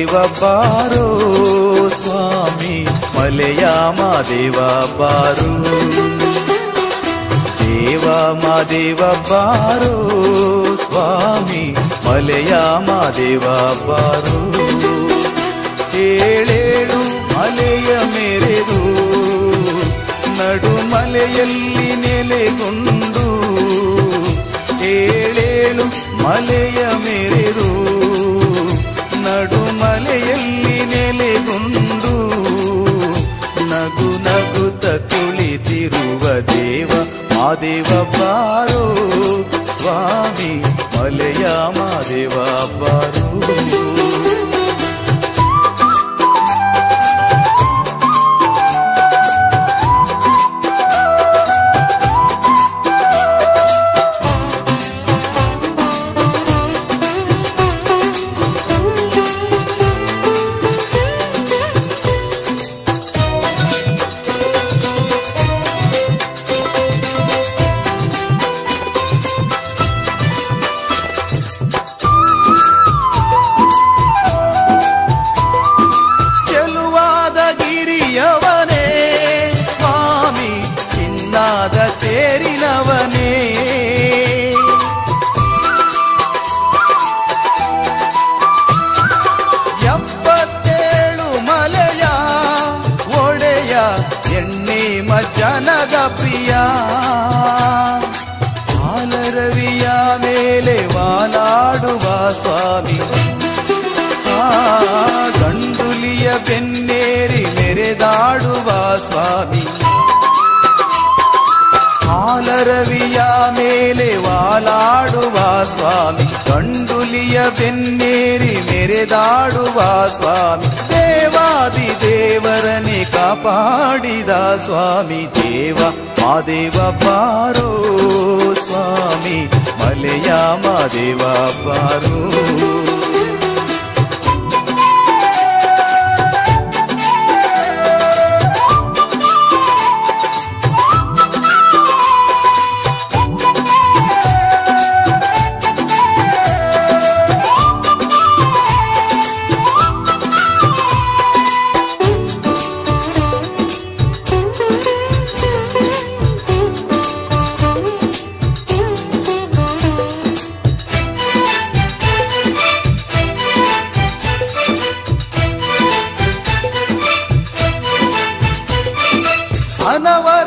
ಮಾದೇವ ಬಾರೋ ಸ್ವಾಮಿ ಮಲೆಯ ಮಾದೇವ ಬಾರೋ ದೇವ ಮಾದೇವ ಬಾರೋ ಸ್ವಾಮಿ ಮಲೆಯ ಮಾದೇವ ಬಾರೋ ಏಳೇಳು ಮಲೆಯ ಮೆರೆದು ನಡು ಮಲೆಯಲ್ಲಿ ನೆಲೆಗೊಂಡು ಏಳೇಳು ಮಲೆಯ ಮೆರೆದು ನಡು ಮಲೆಯಲ್ಲಿ ನೆಲೆಗೊಂಡು ನಗು ನಗುತ್ತ ಕುಳಿತಿರುವ ದೇವ ಮಾದೇವ ಬಾರೋ ಸ್ವಾಮಿ ಮಲೆಯ ಮಾದೇವ ಬಾರೋ ಚೆಲುವಾದ ಗಿರಿಯವನೇ ಸ್ವಾಮಿ ಚಿನ್ನಾದ ತೇರಿನವನೇ ಎಪ್ಪತ್ತೇಳು ಮಲೆಯ ಒಡೆಯ ಎಣ್ಣೆ ಮಜ್ಜನದ ಪ್ರಿಯ ಹಾಲರವಿಯ ಮೇಲೆ ವಾಲಾಡುವ ಸ್ವಾಮಿ ಆ ಗಂಡುಲಿಯ ಬೆನ್ನೇರಿ ಮೆರೆದಾಡುವ ಸ್ವಾಮಿ ಹಾಲರವಿಯ ಮೇಲೆ ವಾಲಾಡುವ ಸ್ವಾಮಿ ಗಂಡುಲಿಯ ಬೆನ್ನೇರಿ ಮೆರೆದಾಡುವ ಸ್ವಾಮಿ ದೇವಾದಿ ದೇವರನೆ ಕಾಪಾಡಿದ ಸ್ವಾಮಿ ದೇವ ಮಾದೇವ ಬಾರೋ ಸ್ವಾಮಿ ಮಲೆಯ ಮಾದೇವ ಬಾರೋ ಹನವ